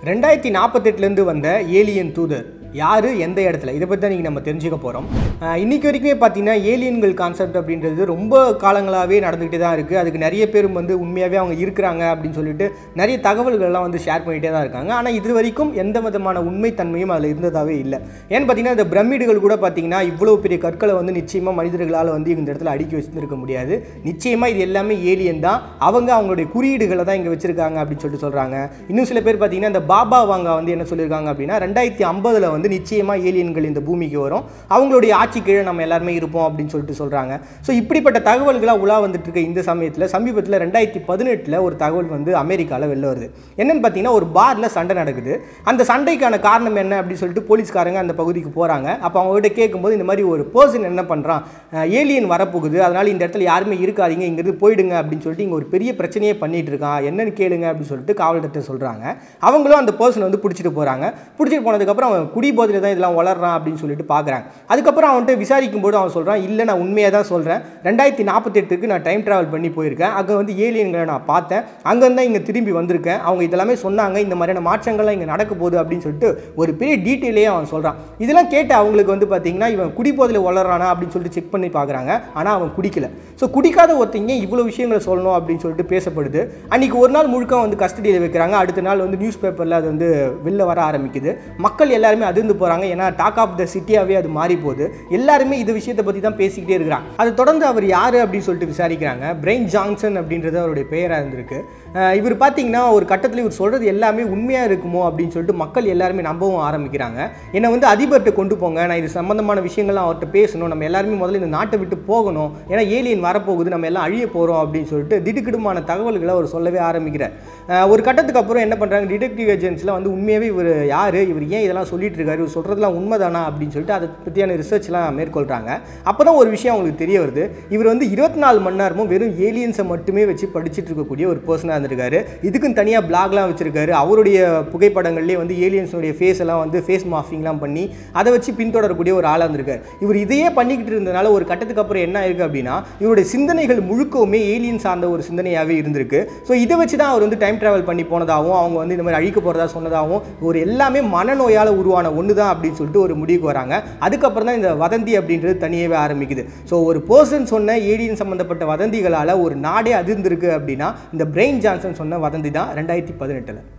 ரெண்டாயிரத்தி நாற்பத்தெட்டுலேருந்து வந்த ஏலியன் தூதர் யார் எந்த இடத்துல இதை பற்றி தான் நீங்கள் நம்ம தெரிஞ்சுக்க போகிறோம் இன்றைக்கி வரைக்குமே பார்த்தீங்கன்னா ஏலியன்கள் கான்செப்ட் அப்படின்றது ரொம்ப காலங்களாகவே நடந்துக்கிட்டே தான் இருக்குது அதுக்கு நிறைய பேர் வந்து உண்மையாகவே அவங்க இருக்கிறாங்க அப்படின்னு சொல்லிட்டு நிறைய தகவல்கள்லாம் வந்து ஷேர் பண்ணிகிட்டே தான் இருக்காங்க ஆனால் இது வரைக்கும் எந்த விதமான உண்மைத்தன்மையும் அதில் இருந்ததாகவே இல்லை ஏன்னு பார்த்தீங்கன்னா இந்த பிரமிடுகள் கூட பார்த்தீங்கன்னா இவ்வளோ பெரிய கற்களை வந்து நிச்சயமாக மனிதர்களால் வந்து இந்த இடத்துல அடுக்கி வச்சுருக்க முடியாது நிச்சயமாக இது எல்லாமே ஏலியன் தான் அவங்க அவங்களுடைய குறியீடுகளை தான் இங்கே வச்சுருக்காங்க அப்படின்னு சொல்லிட்டு சொல்கிறாங்க இன்னும் சில பேர் பார்த்தீங்கன்னா இந்த பாபா வாங்க வந்து என்ன சொல்லியிருக்காங்க அப்படின்னா ரெண்டாயிரத்தி ஐம்பதில் வந்து நிச்சயமாக ஏலியன்கள் இந்த பூமிக்கு வரும் அவங்களுடைய ஆட்சி கீழே நம்ம எல்லாருமே இருப்போம் அப்படின்னு சொல்லிட்டு சொல்கிறாங்க ஸோ இப்படிப்பட்ட தகவல்களாக உலா வந்துட்டு இருக்க இந்த சமயத்தில் சமீபத்தில் ரெண்டாயிரத்தி பதினெட்டில் ஒரு தகவல் வந்து அமெரிக்காவில் வெளில வருது என்னன்னு பார்த்தீங்கன்னா ஒரு பாரில் சண்டை நடக்குது அந்த சண்டைக்கான காரணம் என்ன அப்படின்னு சொல்லிட்டு போலீஸ்காரங்க அந்த பகுதிக்கு போகிறாங்க அப்போ அவங்ககிட்ட கேட்கும்போது இந்த மாதிரி ஒரு பர்சன் என்ன பண்ணுறான் ஏலியன் வரப்போகுது அதனால் இந்த இடத்துல யாருமே இருக்காதீங்க இங்கேருந்து போயிடுங்க அப்படின்னு சொல்லிட்டு இங்கே ஒரு பெரிய பிரச்சனையே பண்ணிட்டு இருக்கான் என்னன்னு கேளுங்க அப்படின்னு சொல்லிட்டு காவல்கிட்ட சொல்கிறாங்க அவங்களும் அந்த பர்சனை வந்து பிடிச்சிட்டு போகிறாங்க பிடிச்சிட்டு போனதுக்கப்புறம் அவன் குடி போதையில் தான் இதெல்லாம் வளர்றான் அப்படின்னு சொல்லிட்டு பார்க்குறாங்க அதுக்கப்புறம் அவன்கிட்ட விசாரிக்கும் போது அவன் சொல்கிறான் இல்லை நான் உண்மையாக தான் சொல்கிறேன் ரெண்டாயிரத்தி நாற்பத்தெட்டுக்கு நான் டைம் ட்ராவல் பண்ணி போயிருக்கேன் அங்கே வந்து ஏலியன்களை நான் பார்த்தேன் அங்கேருந்து தான் இங்கே திரும்பி வந்திருக்கேன் அவங்க இதெல்லாமே சொன்னாங்க இந்த மாதிரியான மாற்றங்கள்லாம் இங்கே நடக்க போகுது அப்படின்னு சொல்லிட்டு ஒரு பெரிய டீட்டெயிலே அவன் சொல்கிறான் இதெல்லாம் கேட்டு அவங்களுக்கு வந்து பார்த்தீங்கன்னா இவன் குடிபோதையில் வளர்றானா அப்படின்னு சொல்லிட்டு செக் பண்ணி பார்க்குறாங்க ஆனால் அவன் குடிக்கல ஸோ குடிக்காத ஒருத்தங்க இவ்வளோ விஷயங்களை சொல்லணும் அப்படின்னு சொல்லிட்டு பேசப்படுது அன்றைக்கி ஒரு நாள் முழுக்க வந்து கஸ்டடியில் வைக்கிறாங்க அடுத்த நாள் வந்து நியூஸ் பேப்பரில் அது வந்து வெளில வர ஆரம்பிக்குது மக்கள் எல்லாருமே அதிர்ந்து போகிறாங்க ஏன்னா டாக் ஆஃப் த சிட்டியாகவே அது மாறி போகுது எல்லாருமே இது விஷயத்தை பற்றி தான் பேசிக்கிட்டே இருக்கிறாங்க அதை தொடர்ந்து அவர் யார் அப்படின்னு சொல்லிட்டு விசாரிக்கிறாங்க பிரெயின் ஜான்சன் அப்படின்றது அவருடைய பெயராக இருந்திருக்கு அஹ் இவர் பார்த்தீங்கன்னா ஒரு கட்டத்தில் இவர் சொல்கிறது எல்லாமே உண்மையாக இருக்குமோ அப்படின்னு சொல்லிட்டு மக்கள் எல்லாருமே நம்பவும் ஆரம்பிக்கிறாங்க என்னை வந்து அதிபர்கிட்ட கொண்டு போங்க நான் இது சம்மந்தமான விஷயங்கள்லாம் அவர்கிட்ட பேசணும் நம்ம எல்லாருமே முதல்ல இந்த நாட்டை விட்டு போகணும் ஏன்னா ஏலியன் வரப்போகுது நம்ம எல்லாம் அழிய போகிறோம் அப்படின்னு சொல்லிட்டு திடுக்கிடுமான தகவல்களை அவர் சொல்லவே ஆரம்பிக்கிறார் அஹ் ஒரு கட்டத்துக்கு அப்புறம் என்ன பண்ணுறாங்க டிடெக்டிவ் ஏஜென்ட்ஸ்லாம் வந்து உண்மையாகவே இவர் யார் இவர் ஏன் இதெல்லாம் சொல்லிட்டு இருக்காரு இவர் சொல்கிறதுலாம் உண்மைதானா அப்படின்னு சொல்லிட்டு அதை பற்றியான ரிசர்ச்லாம் மேற்கொள்கிறாங்க அப்போ தான் ஒரு விஷயம் அவங்களுக்கு தெரிய வருது இவர் வந்து இருபத்தி நாலு மணி நேரமும் வெறும் ஏலியன்ஸை மட்டுமே வச்சு படிச்சுட்டு இருக்கக்கூடிய ஒரு பர்சனாக இருந்திருக்காரு இதுக்குன்னு தனியாக பிளாக்லாம் வச்சிருக்காரு அவருடைய புகைப்படங்கள்லேயே வந்து ஏலியன்ஸுடைய ஃபேஸ் எல்லாம் வந்து ஃபேஸ் மாஃபிங்லாம் பண்ணி அதை வச்சு பின்தொடரக்கூடிய ஒரு ஆளாக இருந்திருக்காரு இவர் இதையே பண்ணிக்கிட்டு இருந்தனால ஒரு கட்டத்துக்கு அப்புறம் என்ன ஆயிருக்கு அப்படின்னா இவருடைய சிந்தனைகள் முழுக்கவுமே ஏலியன் சார்ந்த ஒரு சிந்தனையாகவே இருந்திருக்கு ஸோ இதை வச்சு தான் அவர் வந்து டைம் ட்ராவல் பண்ணி போனதாகவும் அவங்க வந்து இந்த மாதிரி அழிக்க போகிறதா சொன்னதாகவும் ஒரு எல்லாமே மனநோயால் உருவான ஒன்று தான் அப்படின்னு சொல்லிட்டு ஒரு முடிவுக்கு வராங்க அதுக்கப்புறம் தான் இந்த வதந்தி அப்படின்றது தனியாகவே ஆரம்பிக்குது ஸோ ஒரு பர்சன் சொன்ன ஏலியன் சம்மந்தப்பட்ட வதந்திகளால் ஒரு நாடே அதிர்ந்திருக்கு அப்படின்னா இந்த பிரெயின் ஜான்சன் சொன்ன வதந்தி தான் ரெண்டாயிரத்தி பதினெட்டில்